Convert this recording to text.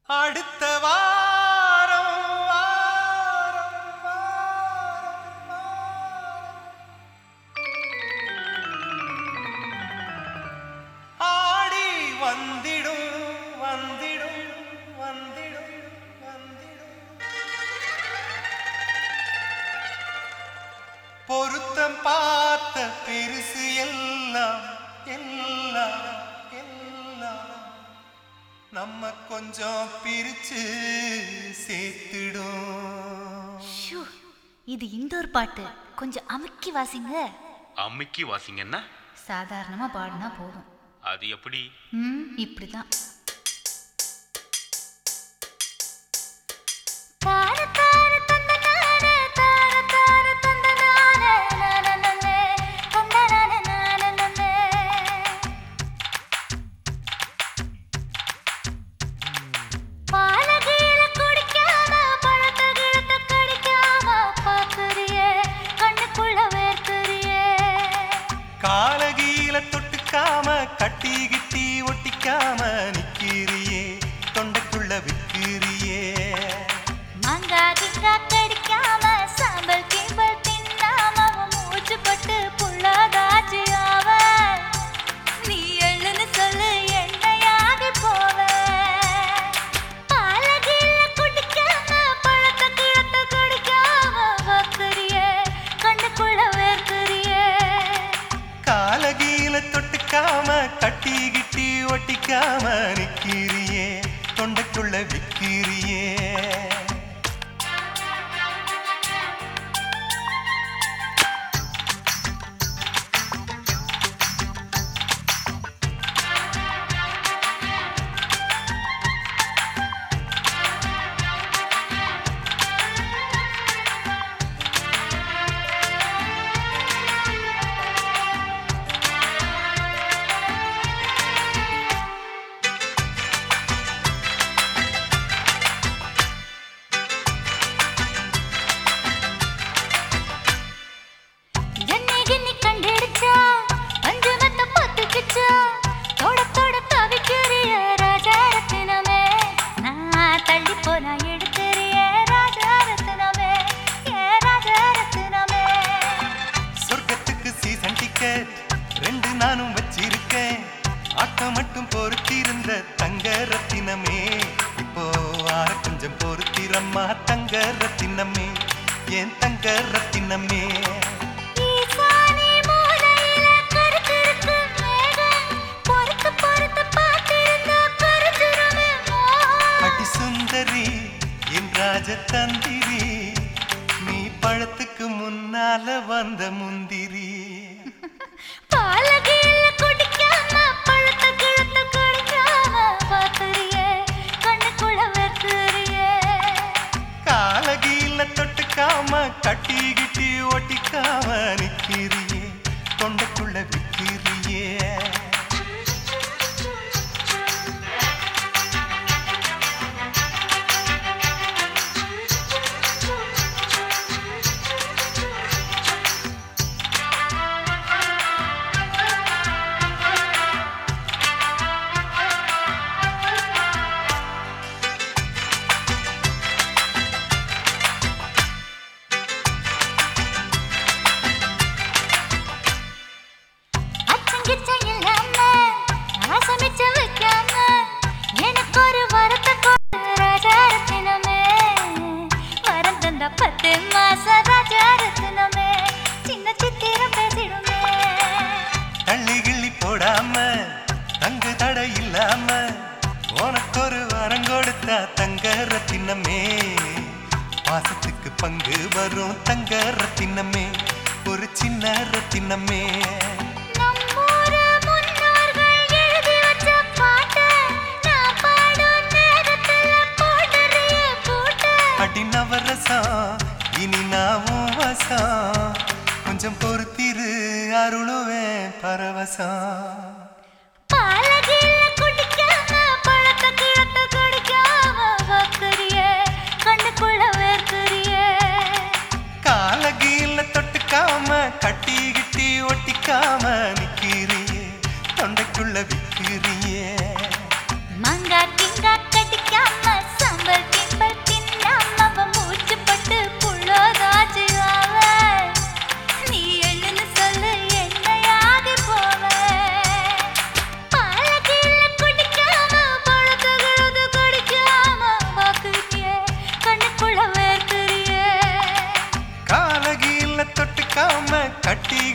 அடுத்த வாரம் வாரம், வாரம், வாரம். ஆடி வந்திடும் வந்திடும் வந்திடும் வந்திடும் பொருத்தம் பார்த்த பெருசு எல்லாம் எல்லாம் எல்லாம் நம்ம கொஞ்சம் பிரிச்சு சேர்த்துடும் ஷூ, இது இந்தோர் பாட்டு கொஞ்சம் அமுக்கி வாசிங்க அம்மிக்கு வாசிங்கன்னா சாதாரணமா பாடினா போதும் அது எப்படி ம் இப்படிதான் தார தார தந்த நானே, தார தார தந்த நானே, நானனனே, தந்த நானே, நானனனே. பாலகீழ குடிக்காம, பழத்த கிழத்த கடிக்காம, பாக்குறியே, கண்ணுக்குள்ள வேர்க்குறியே. காலகீல தொட்டுக்காம கட்டி கிட்டி ஒட்டிக்காம நிக்கிறியே தொண்டைக்குள்ள விக்கிறியே மாங்கா கிங்கா கடிக்காம, சாம்பல் கீம்பல் தின்னாம, அவன் மூச்சு பட்டு புள்ளாதாச்சு அவன். நீ எழுன்னு சொல்லு, எண்ணெயாகி போவேன். பாலகீழ குடிக்காம, பழத்த கிழத்த கடிக்காம, பாக்குறியே, கண்ணுக்குள்ள வேர்க்குறியே. காலகீல தொட்டுக்காம கட்டி கிட்டி ஒட்டிக்காம நிக்கிறியே தொண்டைக்குள்ள விக்கிறியே என்னை கிண்ணி கண்டெடுச்சா, பஞ்சமத்த பொத்துக்கிச்சா, தொட தொட தவிக்கிறிய ராஜாரத்தினமே. நான் தள்ளிப் போனா எடுக்கிறிய ராஜாரத்தினமே, ஏ ராஜாரத்தினமே. சொர்க்கத்துக்கு சீசன் டிக்கெட் ரெண்டு நானும் வச்சிருக்கேன் ஆட்டம் மட்டும் பொறுத்திருந்த தங்க ரத்தினமே இப்போ ஆற கொஞ்சம் பொறுத்திரம்மா தங்க ரத்தினமே ஏன் தங்க ரத்தினமே ஈசானி மூலையில கருத்திருக்கு மேகம், பொறுத்து பொறுத்து பார்த்திருந்தா கருத்துருமே மோகம். அடி சுந்தரி என் ராஜதந்திரி நீ பழத்துக்கு முன்னால வந்த முந்திரி பாலகீழ குடிக்காம, பழத்த கிழத்த கடிக்காம, பாக்குறியே, கண்ணுக்குள்ள வெறுக்கிறியே. காலகீல தொட்டுக்காம கட்டி கிட்டி ஒட்டிக்காம நிக்கிறியே தொண்டைக்குள்ள விக்கிறியே அச்சங்கிச்சம் இல்லாம, ஆசமிச்சு வைக்காம, எனக்கு ஒரு வரத்தை கொடு ராஜாரத்தினமே. வரம் தந்த பத்து மாச ராஜாரத்தினமே, சின்ன சித்திரம் பேசிடுமே தள்ளி கிள்ளி போடாம தங்கு தடை இல்லாம உனக்கு ஒரு வரம் கொடுத்தா தங்க ரத்தினமே பாசத்துக்கு பங்கு வரும் தங்க ரத்தினமே ஒரு சின்ன ரத்தினமே நம்மூரு முன்னோர்கள் எழுதி வச்ச பாட்டை நான் பாடும் நேரத்துல போடுறிய பூட்டை. அடி நவரசம் இனி நாவும் வசம் கொஞ்சம் பொறுத்திரு அருளுவேன் பரவசம் பாலகீழ குடிக்காம, பழத்த கிழத்த கடிக்காம, பாக்குறியே, கண்ணுக்குள்ள வேர்க்குறியே. காலகீல தொட்டுக்காம கட்டி கிட்டி ஒட்டிக்காம நிக்கிறியே தொண்டைக்குள்ள விக்கிறியே மாங்கா கிங்கா கடிக்காம கட்டி